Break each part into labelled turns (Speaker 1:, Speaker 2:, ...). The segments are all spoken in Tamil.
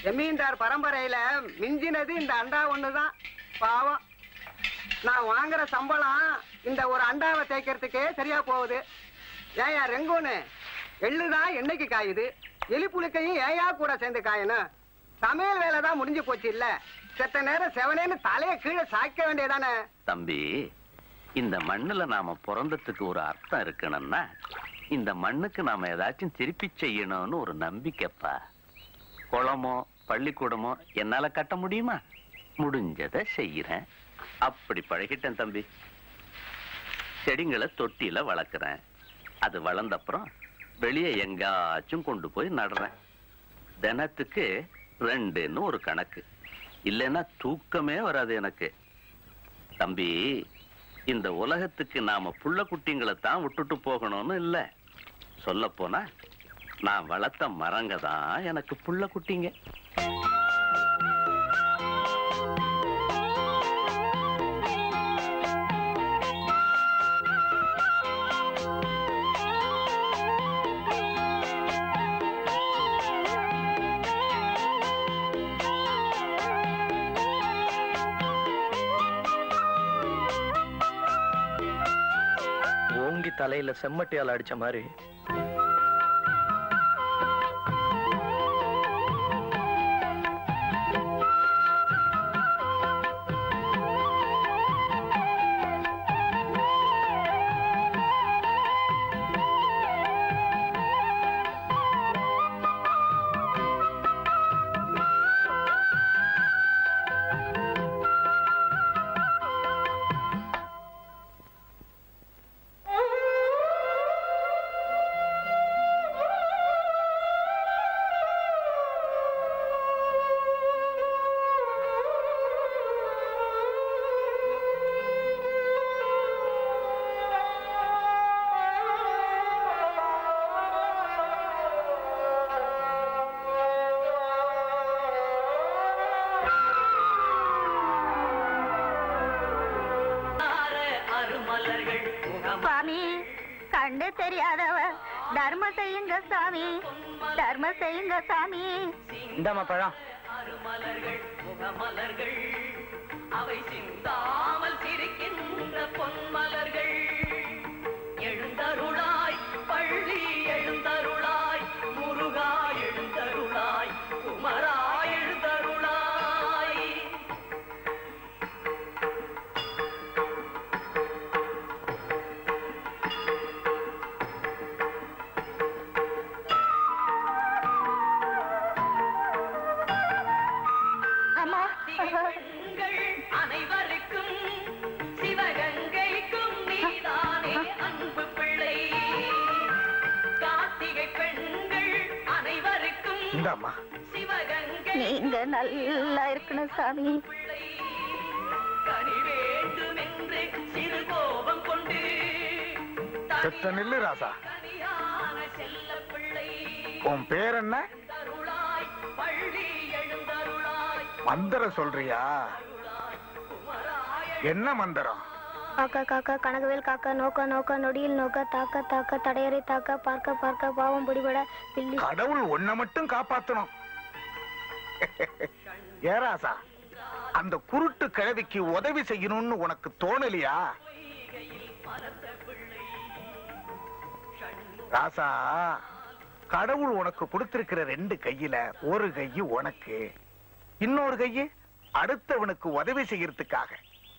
Speaker 1: ஜமீன்தார் பரம்பரையில மிஞ்சினது இந்த அண்டா ஒண்ணுதான் பாவம் நான் வாங்குற சம்பளம் இந்த ஒரு அண்டாவை தேய்க்கிறதுக்கே சரியா போகுது ஏயா ரெங்கோனு எள்ளுதான் என்னைக்கு காயுது எலி புழுக்கையும் ஏயா கூட சேர்ந்து காயணும் சமையல் வேலை தான் முடிஞ்சு போச்சு இல்ல செத்த நேரம் செவனேன்னு தலைய கீழே சாய்க்க வேண்டியதானே
Speaker 2: தம்பி இந்த மண்ணுல நாம பிறந்ததுக்கு ஒரு அர்த்தம் இருக்கணும்னா இந்த மண்ணுக்கு நாம ஏதாச்சும் திருப்பி செய்யணும்னு ஒரு நம்பிக்கைப்பா குளமோ பள்ளிக்கூடமோ என்னால கட்ட முடியுமா முடிஞ்சதை செய்யறேன் அப்படி பழகிட்டேன் தம்பி செடிங்களை தொட்டியில வளர்க்குறேன் அது வளர்ந்தப்புறம் வெளியே எங்காச்சும் கொண்டு போய் நடுறேன் தினத்துக்கு ரெண்டுன்னு ஒரு கணக்கு இல்லைன்னா தூக்கமே வராது எனக்கு தம்பி இந்த உலகத்துக்கு நாம புள்ள குட்டிங்களை தான் விட்டுட்டு போகணும்னு இல்ல சொல்ல போனா நான் வளர்த்த மரங்க தான் எனக்கு புள்ள குட்டிங்க
Speaker 3: ஓங்கி தலையில செம்மட்டியால் அடிச்ச மாதிரி
Speaker 4: சுவாமி கண்டு தெரியாதவ தர்ம செய்யுங்க சாமி தர்ம செய்யுங்க சாமி
Speaker 3: இந்தாம்மா பழம்
Speaker 5: அவை சிந்தாமல் சிரிக்கின்ற பொன்மலர்கள் எழுந்தருளாய் பள்ளி எழுந்தருளாய் முருகா எழுந்தருளாய் குமரா எழுந்தருளாய்
Speaker 4: அம்மா
Speaker 5: பெண்கள் அனைவருக்கும் சிவகங்கைக்கும் நீதானே அன்பு பிள்ளை கார்த்திகை பெண்கள் அனைவருக்கும்
Speaker 3: இந்தாம்மா
Speaker 5: சிவகங்கை
Speaker 4: நீங்க நல்லா இருக்கணும் சாமி
Speaker 5: பிள்ளை கனி வேண்டும் என்று சிறு கோபம் கொண்டு
Speaker 6: செத்த நில்லு ராசா
Speaker 5: தனியான செல்ல பிள்ளை
Speaker 6: உன் பேர் என்ன
Speaker 5: தருளாய் பள்ளி எழுந்தருளாய்
Speaker 6: மந்திரம் சொல்றியா என்ன மந்திரம்
Speaker 4: காக்கா காக்கா கனகவேல் காக்கா நோக்க நோக்க நொடியில் நோக்க தாக்க தாக்க தடையறை தாக்க பார்க்க பார்க்க பாவம் பிடிபட பில்லி
Speaker 6: கடவுள் உன்னை மட்டும் காப்பாத்தணும் ஏராசா அந்த குருட்டு கிழவிக்கு உதவி செய்யணும்னு உனக்கு தோணலையா ராசா கடவுள் உனக்கு கொடுத்திருக்கிற ரெண்டு கையில ஒரு கை உனக்கு இன்னொரு கையு அடுத்தவனுக்கு உதவி செய்யறதுக்காக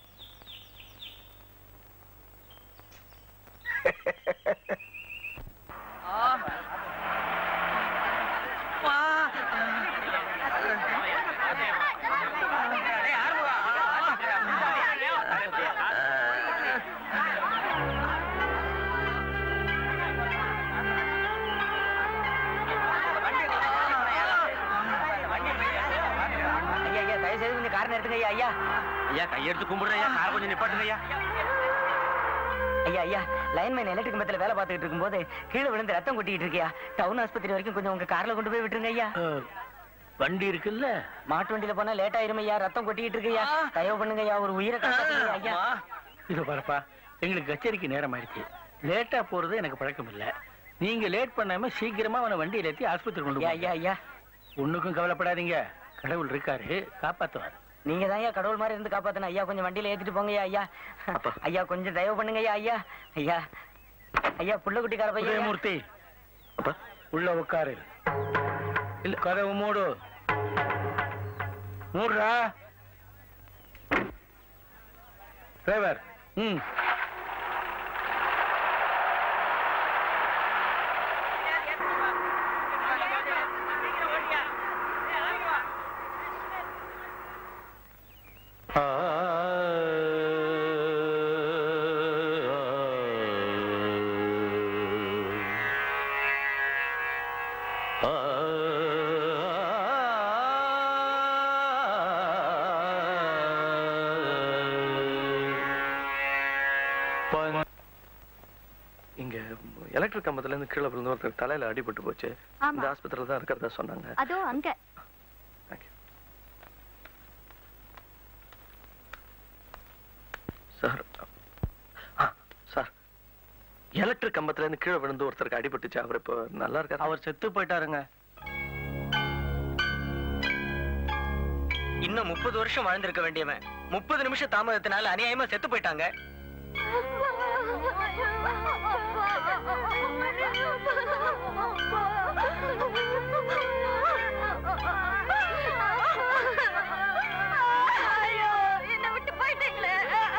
Speaker 3: ஐயா ஐயா தயவு செய்து கொஞ்சம் காரணம் எடுத்துங்க ஐயா ஐயா
Speaker 2: ஐயா கையெடுத்து கும்பிடுறேன் ஐயா கார் கொஞ்சம் நிப்பாட்டுங்க ஐயா
Speaker 3: ஐயா ஐயா லைன்மேன் எலக்ட்ரிக் மத்தியில வேலை பார்த்துட்டு இருக்கும்போது கீழே விழுந்து ரத்தம் கொட்டிட்டு இருக்கியா டவுன் ஆஸ்பத்திரி வரைக்கும் கொஞ்சம் உங்க கார்ல கொண்டு போய் விட்டுருங்க ஐயா
Speaker 2: வண்டி இருக்குல்ல
Speaker 3: மாட்டு வண்டியில போனா லேட் ஆயிரும் ஐயா ரத்தம் கொட்டிட்டு இருக்கையா தயவு பண்ணுங்க ஐயா ஒரு உயிரை காப்பாத்துங்க ஐயா
Speaker 7: இது பாருப்பா எங்களுக்கு கச்சேரிக்கு நேரம் ஆயிடுச்சு லேட்டா போறது எனக்கு பழக்கம் இல்ல நீங்க லேட் பண்ணாம சீக்கிரமா அவனை வண்டியில ஏத்தி ஆஸ்பத்திரி கொண்டு
Speaker 3: ஐயா
Speaker 7: போங்க
Speaker 3: ஐயா ஐயா
Speaker 7: ஒண்ணுக்கும் கவலைப்படாதீங்க கடவுள் இருக்காரு காப்பாத்துவார்
Speaker 3: நீங்க தான் ஐயா கடவுள் மாதிரி இருந்து காப்பாத்தணும் ஐயா கொஞ்சம் வண்டியில ஏத்திட்டு போங்க ஐயா
Speaker 2: அப்பா.
Speaker 3: ஐயா கொஞ்சம் தயவு பண்ணுங்க ஐயா ஐயா ஐயா ஐயா புள்ள குட்டிக்கார பையன் ஐயா.
Speaker 7: உதயமூர்த்தி
Speaker 2: அப்பா
Speaker 7: உள்ள உட்காரு இல்ல கதவு மூடு மூடுறா டிரைவர் ம்
Speaker 8: இங்க எலக்ட்ரிக் கம்பத்துல இருந்து கீழே விழுந்து ஒருத்தர் தலையில அடிபட்டு போச்சு
Speaker 9: ஆமா.
Speaker 8: இந்த ஆஸ்பத்திரியில தான் இருக்கிறதா சொன்னாங்க
Speaker 9: அதோ அங்க
Speaker 8: Thank you. சார் ஆ சார் எலக்ட்ரிக் கம்பத்துல இருந்து கீழே விழுந்து ஒருத்தருக்கு அடிபட்டுச்சு அவர் இப்போ நல்லா இருக்காரு
Speaker 7: அவர் செத்து போயிட்டாருங்க
Speaker 3: இன்னும் முப்பது வருஷம் வாழ்ந்திருக்க வேண்டியவன் முப்பது நிமிஷம் தாமதத்தினால அநியாயமா செத்து போயிட்டாங்க
Speaker 9: ஐயோ என்னை விட்டு போயிட்டீங்களே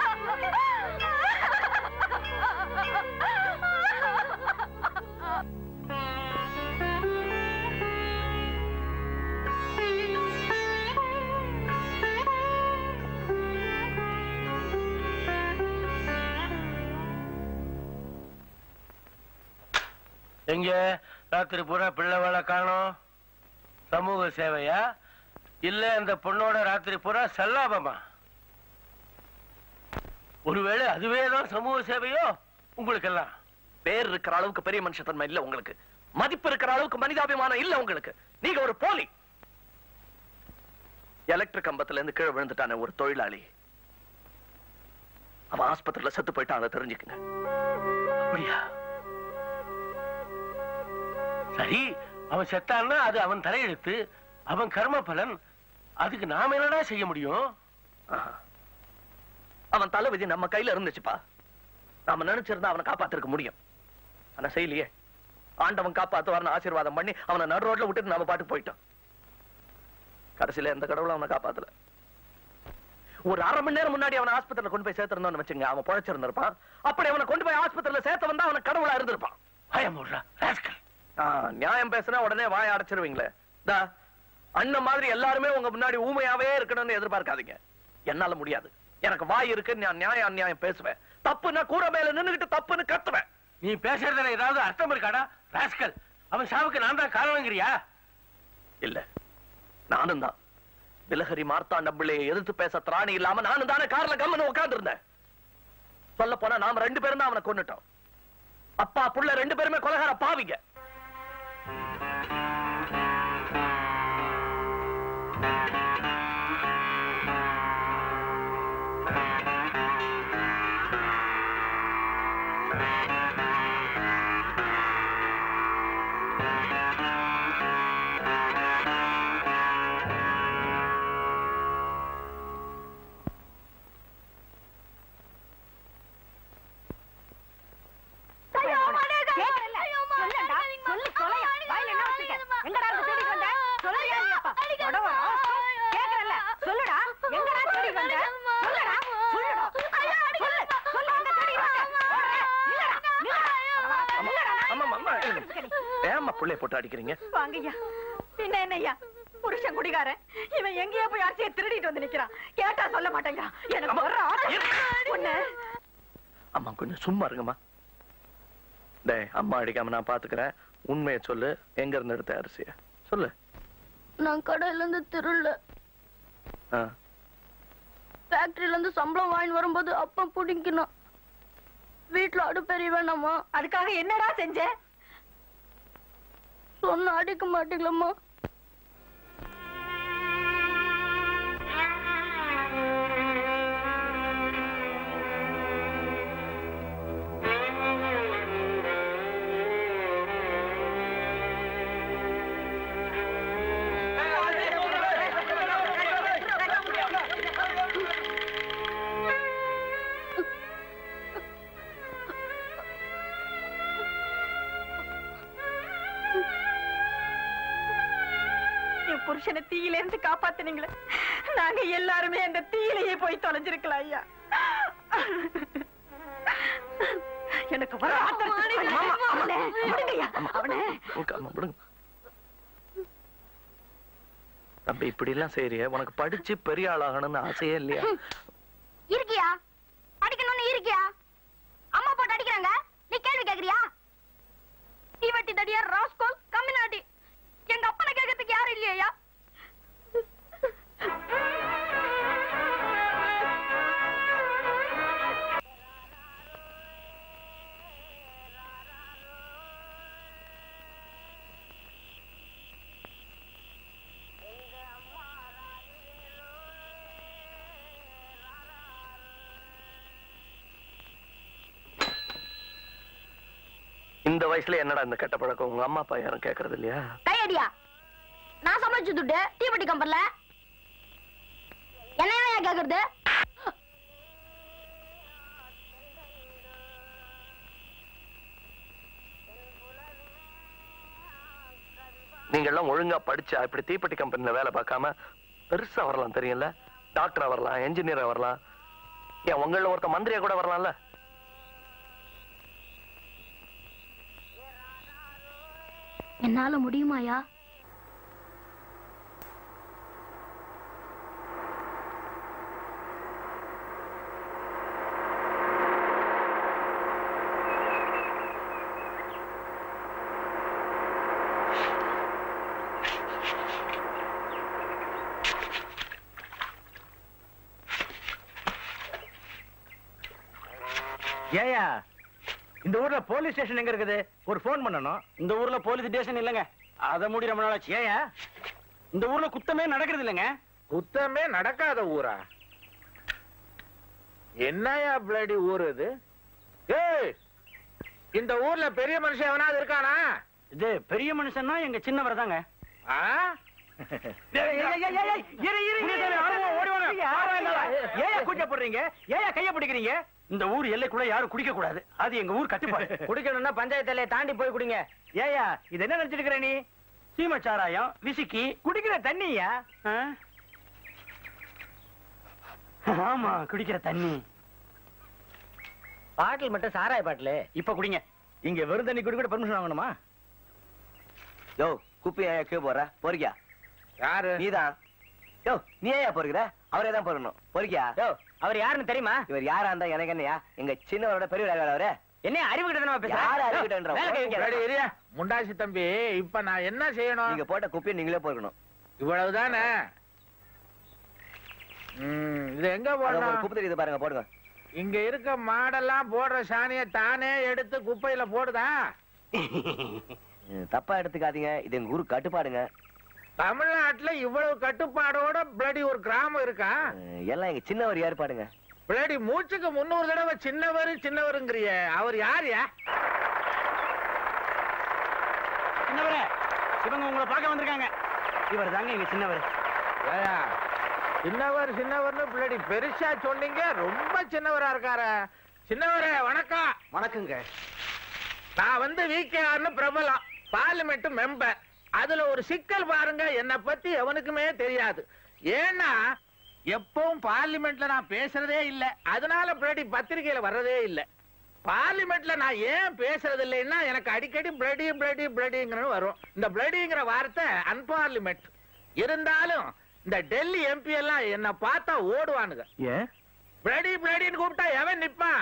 Speaker 7: எங்க ராத்திரி பூரா பிள்ளை வேலை காணோம் சமூக சேவையா இல்ல அந்த பொண்ணோட ராத்திரி பூரா செல்லாபமா ஒருவேளை அதுவே தான் சமூக சேவையோ உங்களுக்கெல்லாம்
Speaker 8: பேர் இருக்கிற அளவுக்கு பெரிய மனுஷத்தன்மை இல்ல உங்களுக்கு மதிப்பு இருக்கிற அளவுக்கு மனிதாபிமானம் இல்ல உங்களுக்கு நீங்க ஒரு போலி எலக்ட்ரிக் கம்பத்துல இருந்து கீழே விழுந்துட்டானே ஒரு தொழிலாளி அவன் ஆஸ்பத்திரியில செத்து போயிட்டான் அதை தெரிஞ்சுக்குங்க
Speaker 7: அப்படியா சரி அவன் செத்தான்னா அது அவன் தலையெழுத்து அவன் கர்ம பலன் அதுக்கு நாம என்னடா செய்ய முடியும்
Speaker 8: ஆஹா. அவன் தலைவிதி நம்ம கையில இருந்துச்சுப்பா நாம நினைச்சிருந்தா அவனை காப்பாத்திருக்க முடியும் ஆனா செய்யலையே ஆண்டவன் காப்பாத்துவார்னு ஆசீர்வாதம் பண்ணி அவனை நடு ரோட்ல விட்டுட்டு நாம பாட்டுக்கு போயிட்டோம் கடைசியில எந்த கடவுளும் அவனை காப்பாத்தல ஒரு அரை மணி நேரம் முன்னாடி அவனை ஆஸ்பத்திரியில கொண்டு போய் சேர்த்திருந்தோம்னு வச்சுங்க அவன் பொழைச்சிருந்திருப்பான் அப்படி அவனை கொண்டு போய் ஆஸ்பத்திரியில சேர்த்த வந்தா அவன் கடவுளா இருந்திருப்பான்
Speaker 7: பயமுடுறா ராஸ்கல்
Speaker 8: ஆ, நியாயம் பேசினா உடனே வாய அடைச்சிருவீங்களே தா அண்ணன் மாதிரி எல்லாருமே உங்க முன்னாடி ஊமையாவே இருக்கணும்னு எதிர்பார்க்காதீங்க என்னால முடியாது எனக்கு வாய் இருக்கு நான் நியாயம் அநியாயம் பேசுவேன் தப்புன்னா கூரை மேல நின்னுகிட்டு தப்புன்னு கத்துவேன்
Speaker 7: நீ பேசுறதுல ஏதாவது அர்த்தம் இருக்காடா ராஸ்கல் அவன் சாவுக்கு நான் தான் காரணங்கிறியா
Speaker 8: இல்ல நானும் தான் விலகரி மார்த்தாண்ட பிள்ளையை எதிர்த்து பேச திராணி இல்லாம நானும் தானே கார்ல கம்மனு உட்கார்ந்து இருந்தேன் சொல்ல போனா நாம ரெண்டு பேரும் தான் அவனை கொன்னுட்டோம் அப்பா புள்ள ரெண்டு பேருமே கொலகார பாவிங்க ஆமா ஆமா ஏமா புள்ளைய போட்டு அடிக்கிறீங்க
Speaker 9: வாங்கய்யா பின்ன என்னய்யா புருஷன் குடிகாரன் இவன் எங்கேயோ போய் அரிசியை திருடிட்டு வந்து நிக்கிறான் கேட்டா சொல்ல மாட்டேங்கிறான் எனக்கு
Speaker 8: அம்மா.
Speaker 9: வர்ற ஆட்டம் ஒண்ணு
Speaker 8: அம்மா கொஞ்சம் சும்மா இருங்கம்மா டேய் அம்மா அடிக்காம நான் பாத்துக்கிறேன் உண்மையை சொல்லு எங்க இருந்து எடுத்த அரிசிய சொல்லு
Speaker 4: நான் கடையில இருந்து திருள்ள
Speaker 8: ஆ.
Speaker 4: ஃபேக்டரியில இருந்து சம்பளம் வாங்கி வரும்போது அப்பா பிடிக்கணும் வீட்டுல அடுப்பெரிய வேணாமா
Speaker 9: அதுக்காக என்னடா செஞ்ச
Speaker 4: சொன்ன அடிக்க மாட்டீங்களம்மா
Speaker 9: புருஷனை தீயில இருந்து காப்பாத்துனீங்களே நாங்க எல்லாருமே அந்த தீயிலேயே போய் தொலைஞ்சிருக்கலாம் ஐயா எனக்கு வர ஆத்திரத்துக்கு அவனை, விடுங்கய்யா, அவனை
Speaker 8: உங்க அம்மா விடுங்க தம்பி இப்படி எல்லாம் செய்யறிய உனக்கு படிச்சு பெரிய ஆளாகணும்னு ஆசையே இல்லையா
Speaker 4: இருக்கியா அடிக்கணும்னு இருக்கியா அம்மா போட்டு அடிக்கிறாங்க நீ கேள்வி கேக்குறியா தீவட்டி தடியா ராஸ்கோல் கம்மினாடி எங்க அப்பனை கேட்கறதுக்கு யாரும் இல்லையா
Speaker 8: இந்த வயசுல என்னடா இந்த கெட்ட பழக்கம் உங்க அம்மா அப்பா யாரும் கேக்குறது இல்லையா
Speaker 4: கையடியா நான் சமைச்சு துட்டு தீவட்டி கம்பர்ல என்ன ஏன் கேக்குறது
Speaker 8: நீங்க எல்லாம் ஒழுங்கா படிச்சா இப்படி தீப்பெட்டி கம்பெனில வேலை பார்க்காம பெருசா வரலாம் தெரியும்ல டாக்டரா வரலாம் என்ஜினியரா வரலாம் ஏன் உங்கள ஒருத்த மந்திரியா கூட வரலாம்ல
Speaker 4: என்னால முடியுமாயா
Speaker 6: ஏயா இந்த ஊர்ல போலீஸ் ஸ்டேஷன் எங்க இருக்குது ஒரு ஃபோன் பண்ணணும்
Speaker 10: இந்த ஊர்ல போலீஸ் ஸ்டேஷன் இல்லைங்க அதை மூடி ரொம்ப நாளாச்சு
Speaker 6: ஏயா
Speaker 10: இந்த ஊர்ல குத்தமே நடக்கிறது இல்லைங்க
Speaker 6: குத்தமே நடக்காத ஊரா என்னயா பிளடி ஊர் இது ஏய் இந்த ஊர்ல பெரிய மனுஷன் எவனாவது இருக்கானா
Speaker 10: இது பெரிய மனுஷன்னா எங்க சின்னவர் தாங்க
Speaker 6: ஆ?
Speaker 10: ஏயா கூச்சப்படுறீங்க ஏயா கைய பிடிக்கிறீங்க இந்த ஊர் எல்லைக்குள்ள யாரும் குடிக்க கூடாது அது எங்க ஊர் கட்டுப்பாடு
Speaker 3: குடிக்கணும்னா பஞ்சாயத்து எல்லையை தாண்டி போய் குடிங்க
Speaker 10: ஏயா இது என்ன நினைச்சிருக்கிற நீ சீமச்சாராயம் விசிக்கி
Speaker 6: குடிக்கிற தண்ணியா
Speaker 10: ஆ? ஆமா குடிக்கிற தண்ணி
Speaker 3: பாட்டில் மட்டும் சாராய பாட்டில்
Speaker 10: இப்ப குடிங்க
Speaker 6: இங்க வெறும் தண்ணி குடி கூட பெர்மிஷன் வாங்கணுமா
Speaker 3: யோ குப்பி ஏன் கீழே போற பொறிக்கியா
Speaker 6: யாரு
Speaker 3: நீதான் யோ நீ ஏன் பொறுக்கிற அவரே தான் பொறுக்கணும் பொறுக்கியா யோ அவர் யாருன்னு தெரியுமா இவர் யாரா இருந்தா எனக்கு என்னையா எங்க சின்னவரோட பெரியவர் அவரு என்ன அறிவு கிட்ட யாரு அறிவு
Speaker 6: பிளடி இரியா. முண்டாசி தம்பி இப்ப நான் என்ன செய்யணும்
Speaker 3: நீங்க போட்ட குப்பியை நீங்களே பொறுக்கணும்
Speaker 6: இவ்வளவுதானே ம், இது எங்க போடணும்
Speaker 3: குப்பை தெரியுது பாருங்க போடுங்க
Speaker 6: இங்க இருக்க மாடெல்லாம் போடுற சாணிய தானே எடுத்து குப்பையில போடுதா
Speaker 3: ம், தப்பா எடுத்துக்காதீங்க இது எங்க ஊரு கட்டுப்பாடுங்க
Speaker 6: தமிழ்நாட்டுல இவ்வளவு கட்டுப்பாடோட பிளடி ஒரு கிராமம் இருக்கா
Speaker 3: ம், எல்லாம் எங்க சின்னவர் ஏற்பாடுங்க
Speaker 6: பிளடி மூச்சுக்கு முன்னூறு தடவை சின்னவர் சின்னவருங்கிறிய அவர் யாருயா
Speaker 10: சின்னவரே இவங்க உங்களை பார்க்க வந்திருக்காங்க இவர் தாங்க எங்க சின்னவர்
Speaker 6: ஏயா, சின்னவர் சின்னவர்னு பிளடி பெருசா சொன்னீங்க ரொம்ப சின்னவரா இருக்காரு சின்னவரே வணக்கம்
Speaker 10: வணக்கங்க
Speaker 6: நான் வந்து விகேஆர்னு பிரபலம் பார்லிமெண்ட் மெம்பர் அதுல ஒரு சிக்கல் பாருங்க என்னை பத்தி எவனுக்குமே தெரியாது ஏன்னா எப்பவும் பார்லிமெண்ட்ல நான் பேசுறதே இல்ல அதனால பிளடி பத்திரிகையில வர்றதே இல்ல பார்லிமெண்ட்ல நான் ஏன் பேசுறது இல்லைன்னா எனக்கு அடிக்கடி பிளடி பிளடி பிளடிங்கிறது வரும் இந்த பிளடிங்கிற வார்த்தை அன்பார்லிமெண்ட் இருந்தாலும் இந்த டெல்லி எம்பி எல்லாம் என்ன பார்த்தா ஓடுவானுங்க
Speaker 8: ஏன்
Speaker 6: பிளடி பிளடின்னு கூப்பிட்டா எவன் நிப்பான்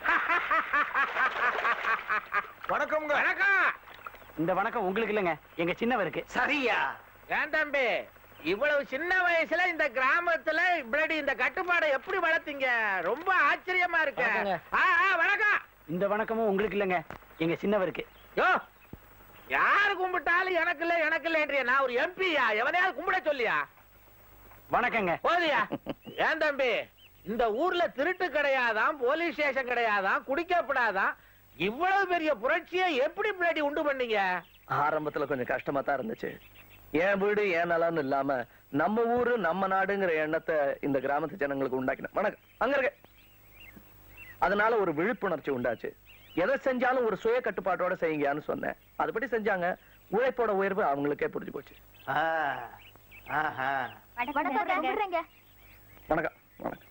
Speaker 6: வணக்கம் வணக்கம்
Speaker 10: இந்த வணக்கம் உங்களுக்கு இல்லைங்க எங்க சின்னவருக்கு
Speaker 6: சரியா ஏன் தம்பி இவ்வளவு சின்ன வயசுல இந்த கிராமத்துல இப்படி இந்த கட்டுப்பாடை எப்படி வளர்த்தீங்க ரொம்ப ஆச்சரியமா இருக்கு
Speaker 10: வணக்கங்க.
Speaker 6: ஆ, ஆ, வணக்கம்
Speaker 10: இந்த வணக்கமும் உங்களுக்கு இல்லைங்க எங்க சின்னவருக்கு
Speaker 6: யோ யாரு கும்பிட்டாலும் எனக்கு இல்ல எனக்கு இல்லைன்றிய நான் ஒரு எம்பியா எவனையாவது கும்பிட சொல்லியா
Speaker 10: வணக்கங்க
Speaker 6: போதியா ஏன் தம்பி இந்த ஊர்ல திருட்டு கிடையாதான் போலீஸ் ஸ்டேஷன் கிடையாதான் குடிக்கப்படாதான் இவ்வளவு பெரிய புரட்சியை எப்படி பின்னாடி உண்டு பண்ணீங்க
Speaker 8: ஆரம்பத்துல கொஞ்சம் கஷ்டமா தான் இருந்துச்சு என் வீடு என் நலன்னு இல்லாம நம்ம ஊரு நம்ம நாடுங்கிற எண்ணத்தை இந்த கிராமத்து ஜனங்களுக்கு உண்டாக்கினேன் வணக்கம் அங்க இருக்க அதனால ஒரு விழிப்புணர்ச்சி உண்டாச்சு எதை செஞ்சாலும் ஒரு சுய கட்டுப்பாட்டோட செய்யுங்கன்னு சொன்னேன் அதுபடி செஞ்சாங்க உழைப்போட உயர்வு அவங்களுக்கே புரிஞ்சு போச்சு
Speaker 6: ஆஹா
Speaker 4: வணக்கம் விடுறேங்க
Speaker 8: வணக்கம் வணக்கம்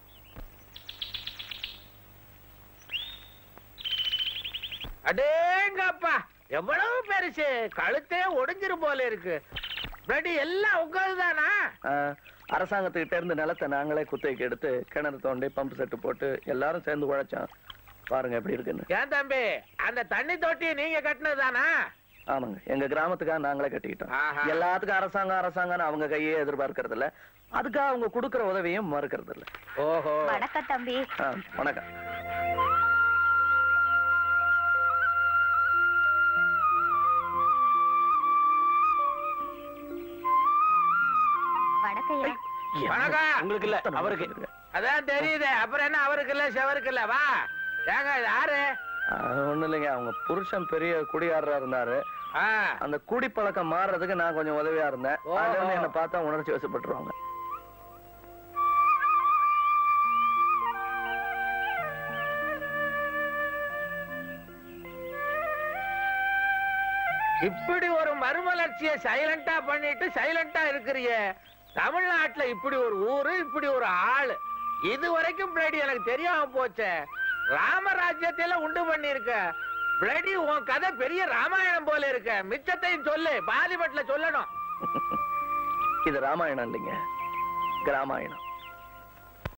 Speaker 6: அடேங்கப்பா எவ்வளவு பெருசு கழுத்தே ஒடிஞ்சிரு போல இருக்கு ரெடி எல்லாம் உட்காந்துதானா
Speaker 8: ஆ, அரசாங்கத்துக்கிட்ட இருந்து நிலத்தை நாங்களே குத்தகைக்கு எடுத்து கிணறு தோண்டி பம்பு செட்டு போட்டு எல்லாரும் சேர்ந்து உழைச்சோம் பாருங்க எப்படி இருக்குன்னு
Speaker 6: ஏன் தம்பி அந்த தண்ணி தொட்டி நீங்க கட்டினதுதானா
Speaker 8: ஆமாங்க எங்க கிராமத்துக்காக நாங்களே கட்டிக்கிட்டோம்
Speaker 6: ஆஹா.
Speaker 8: எல்லாத்துக்கும் அரசாங்கம் அரசாங்கம்னு அவங்க கையே எதிர்பார்க்கறது இல்ல அதுக்காக அவங்க கொடுக்கற உதவியும் மறுக்கிறது இல்ல
Speaker 6: ஓஹோ
Speaker 4: வணக்கம் தம்பி
Speaker 8: ஆ, வணக்கம்
Speaker 4: வணக்கம்
Speaker 6: வணக்கம்
Speaker 10: உங்களுக்கு இல்ல அவருக்கு
Speaker 6: அதான் தெரியுது அப்புறம் என்ன அவருக்கு இல்ல செவருக்கு இல்ல வா ஏங்க இது யாரு
Speaker 8: ஒண்ணு இல்லைங்க அவங்க புருஷன் பெரிய குடிகாரரா இருந்தாரு
Speaker 6: ஆ,
Speaker 8: அந்த குடிப்பழக்கம் மாறுறதுக்கு நான் கொஞ்சம் உதவியா இருந்தேன்
Speaker 6: ஓஹோ.
Speaker 8: அதுல இருந்து என்ன பார்த்தா உணர்ச்சி வசப்பட்டுருவாங்க
Speaker 6: இப்படி ஒரு மறுமலர்ச்சியை சைலண்டா பண்ணிட்டு சைலண்டா இருக்கிறிய தமிழ்நாட்டுல இப்படி ஒரு ஊரு இப்படி ஒரு ஆளு இது வரைக்கும் பிளடி எனக்கு தெரியாம போச்சே ராமராஜ்யத்தில உண்டு பண்ணிருக்க பிளடி உன் கதை பெரிய ராமாயணம் போல இருக்க மிச்சத்தையும் சொல்லு பாலிபட்ல சொல்லணும்
Speaker 8: இது ராமாயணம் இல்லைங்க கிராமாயணம்